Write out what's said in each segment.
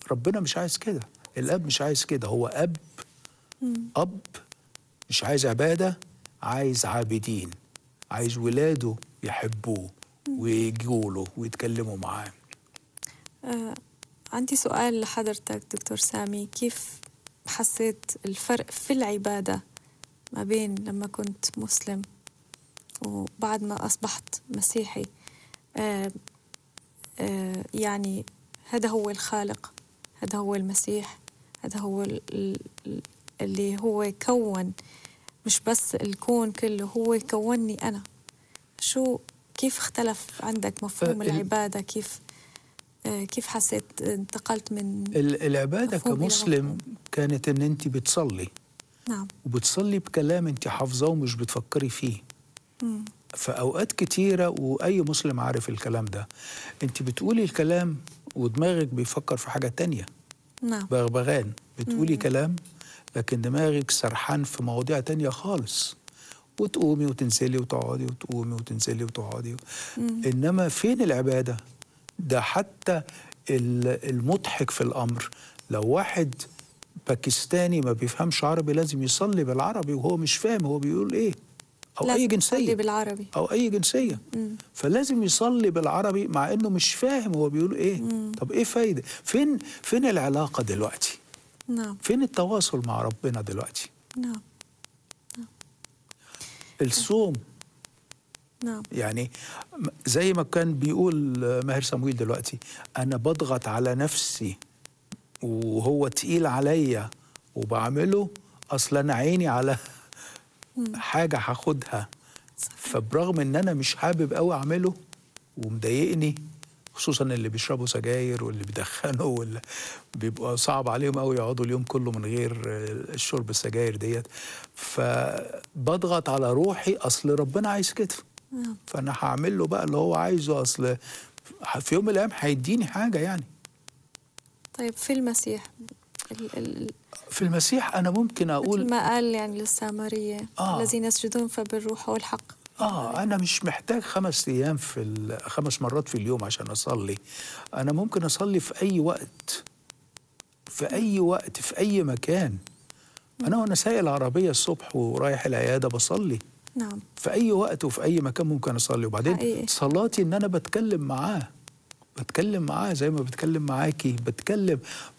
ربنا مش عايز كده الاب مش عايز كده هو اب اب مش عايز عباده عايز عابدين عايز ولاده يحبوه ويجوا له ويتكلموا معاه آه عندي سؤال لحضرتك دكتور سامي كيف حسيت الفرق في العبادة ما بين لما كنت مسلم وبعد ما أصبحت مسيحي آه آه يعني هذا هو الخالق هذا هو المسيح هذا هو ال- ال- اللي هو كون مش بس الكون كله هو كونني أنا شو كيف اختلف عندك مفهوم آه، ال- العبادة كيف آه، كيف حسيت انتقلت من ال- العباده مفهوم إلى كمسلم مفهوم. كانت ان انت بتصلي نعم وبتصلي بكلام انت حافظاه ومش بتفكري فيه مم. في اوقات كتيره واي مسلم عارف الكلام ده انت بتقولي الكلام ودماغك بيفكر في حاجه تانية نعم بغبغان بتقولي كلام لكن دماغك سرحان في مواضيع تانية خالص وتقومي وتنزلي وتقعدي وتقومي وتنزلي وتقعدي انما فين العباده ده حتى ال- المضحك في الامر لو واحد باكستاني ما بيفهمش عربي لازم يصلي بالعربي وهو مش فاهم هو بيقول ايه او لازم اي تصلي جنسيه بالعربي او اي جنسيه مم. فلازم يصلي بالعربي مع انه مش فاهم هو بيقول ايه طب ايه فايده فين فين العلاقه دلوقتي نعم فين التواصل مع ربنا دلوقتي نعم الصوم نعم يعني م- زي ما كان بيقول آه، ماهر صمويل دلوقتي انا بضغط على نفسي وهو تقيل عليا وبعمله اصلا انا عيني على حاجه هاخدها فبرغم ان انا مش حابب قوي اعمله ومضايقني خصوصا اللي بيشربوا سجاير واللي بيدخنوا واللي بيبقى صعب عليهم قوي يقعدوا اليوم كله من غير آه، الشرب السجاير ديت فبضغط على روحي اصل ربنا عايز كده نعم فانا هعمل له بقى اللي هو عايزه اصل في يوم من الايام هيديني حاجه يعني طيب في المسيح ال ال في المسيح انا ممكن مثل اقول ما قال يعني للسامرية آه. الذين يسجدون فبالروح والحق اه انا مش محتاج خمس ايام في ال- خمس مرات في اليوم عشان اصلي انا ممكن اصلي في اي وقت في اي وقت في اي مكان انا وانا سايق العربيه الصبح ورايح العياده بصلي نعم في اي وقت وفي اي مكان ممكن اصلي وبعدين حقيقي. صلاتي ان انا بتكلم معاه بتكلم معاه زي ما بتكلم معاكي بتكلم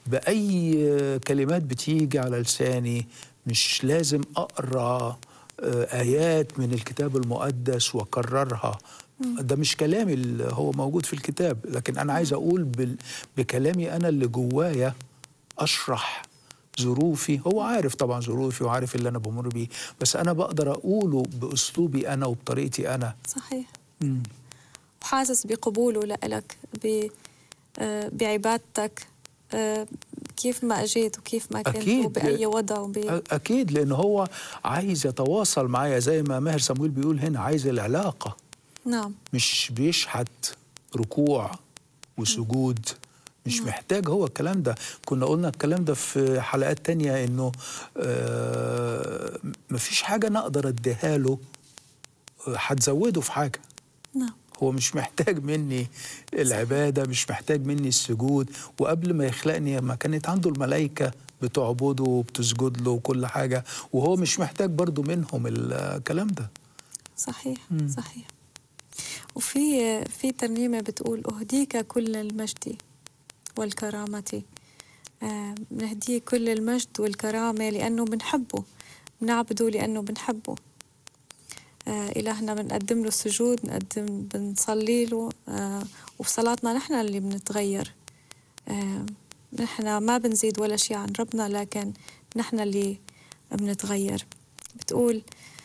باي كلمات بتيجي على لساني مش لازم اقرا آه، ايات من الكتاب المقدس واكررها ده مش كلامي اللي هو موجود في الكتاب لكن انا عايز اقول بال- بكلامي انا اللي جوايا اشرح ظروفي هو عارف طبعا ظروفي وعارف اللي انا بمر بيه بس انا بقدر اقوله باسلوبي انا وبطريقتي انا صحيح مم. وحاسس بقبوله لإلك ب آه، بعبادتك آه، كيف ما اجيت وكيف ما كنت أكيد. وبأي وضع وب... أ- اكيد لان هو عايز يتواصل معايا زي ما ماهر صمويل بيقول هنا عايز العلاقه نعم مش بيشحت ركوع وسجود مش محتاج هو الكلام ده كنا قلنا الكلام ده في حلقات تانية انه آه مفيش حاجة نقدر اديها له آه، هتزوده في حاجة نعم هو مش محتاج مني العبادة مش محتاج مني السجود وقبل ما يخلقني ما كانت عنده الملائكة بتعبده وبتسجد له وكل حاجة وهو مش محتاج برضو منهم الكلام ده صحيح صحيح وفي في ترنيمة بتقول أهديك كل المجد والكرامة آه، بنهديه كل المجد والكرامة لأنه بنحبه بنعبده لأنه بنحبه آه، إلهنا بنقدم له السجود بنقدم بنصلي له آه، وبصلاتنا نحن اللي بنتغير آه، نحن ما بنزيد ولا شيء عن ربنا لكن نحن اللي بنتغير بتقول